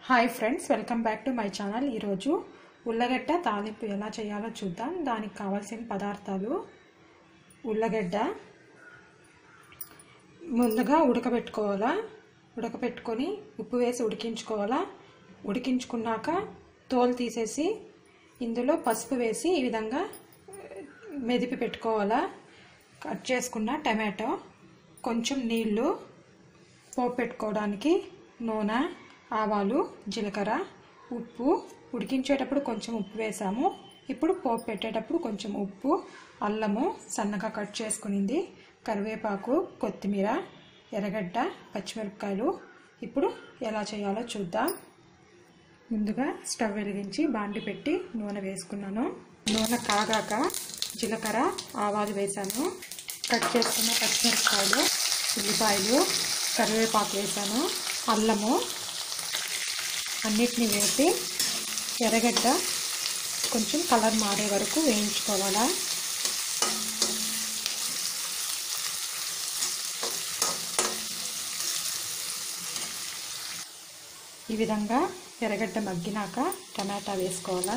hi friends welcome back to my channel ఈరోజు ఉల్లగడ్డ తాలింపు ఎలా చేయాలో చూద్దాం దానికి కావాల్సిన పదార్థాలు ఉల్లగడ్డ ముందుగా ఉడకబెట్టుకోవాలా ఉడకబెట్టుకొని ఉప్పు వేసి ఉడికించుకోవాలా ఉడికించుకున్నాక తోలు తీసేసి ఇందులో పసుపు వేసి ఈ విధంగా మెదిపి పెట్టుకోవాలా కట్ చేసుకున్న టమాటో కొంచెం నీళ్ళు పోపు పెట్టుకోవడానికి నూనె ఆవాలు జీలకర్ర ఉప్పు ఉడికించేటప్పుడు కొంచెం ఉప్పు వేసాము ఇప్పుడు పోపు పెట్టేటప్పుడు కొంచెం ఉప్పు అల్లము సన్నగా కట్ చేసుకునింది కరివేపాకు కొత్తిమీర ఎర్రగడ్డ పచ్చిమిరపకాయలు ఇప్పుడు ఎలా చేయాలో చూద్దాం ముందుగా స్టవ్ వెలిగించి బాండి పెట్టి నూనె వేసుకున్నాను నూనె కాగాక జీలకర్ర ఆవాలు వేసాను కట్ చేసుకున్న పచ్చిమిరపకాయలు ఉల్లిపాయలు కరివేపాకు వేసాను అల్లము అన్నిటిని వేసి ఎర్రగడ్డ కొంచెం కలర్ మారే వరకు వేయించుకోవాలా ఈ విధంగా ఎర్రగడ్డ మగ్గినాక టమాటా వేసుకోవాలా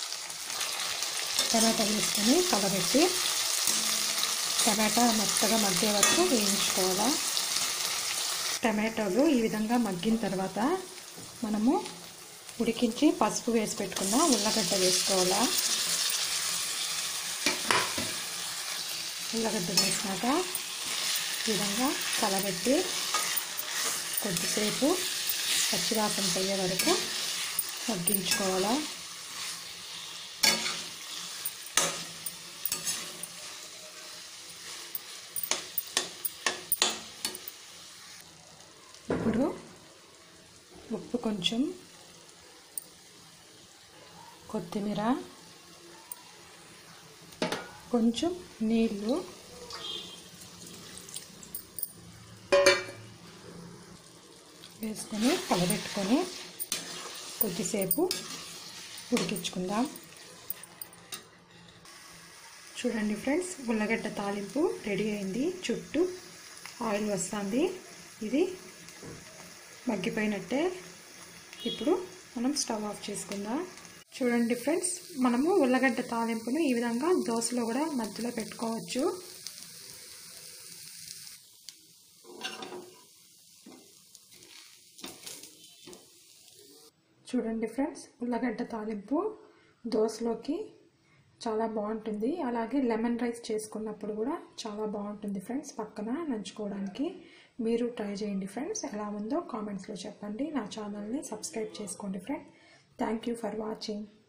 టమాటా వేసుకొని కలబెట్టి టమాటా మెత్తగా మగ్గే వరకు వేయించుకోవాలా టమాటోలు ఈ విధంగా మగ్గిన తర్వాత మనము ఉడికించి పసుపు వేసి పెట్టుకున్న ఉల్లగడ్డ వేసుకోవాలా ఉల్లగడ్డ వేసినాక ఈ విధంగా కలబెట్టి కొద్దిసేపు పచ్చివాసన పోయే వరకు మగ్గించుకోవాలా ఇప్పుడు ఉప్పు కొంచెం కొత్తిమీర కొంచెం నీళ్ళు వేసుకొని కలబెట్టుకొని కొద్దిసేపు ఉడికించుకుందాం చూడండి ఫ్రెండ్స్ ఉల్లగడ్డ తాలింపు రెడీ అయింది చుట్టూ ఆయిల్ వస్తుంది ఇది మగ్గిపోయినట్టే ఇప్పుడు మనం స్టవ్ ఆఫ్ చేసుకుందాం చూడండి ఫ్రెండ్స్ మనము ఉల్లగడ్డ తాలింపును ఈ విధంగా దోశలో కూడా మధ్యలో పెట్టుకోవచ్చు చూడండి ఫ్రెండ్స్ ఉల్లగడ్డ తాలింపు దోశలోకి చాలా బాగుంటుంది అలాగే లెమన్ రైస్ చేసుకున్నప్పుడు కూడా చాలా బాగుంటుంది ఫ్రెండ్స్ పక్కన నంచుకోవడానికి మీరు ట్రై చేయండి ఫ్రెండ్స్ ఎలా ఉందో కామెంట్స్లో చెప్పండి నా ఛానల్ని సబ్స్క్రైబ్ చేసుకోండి friend thank you for watching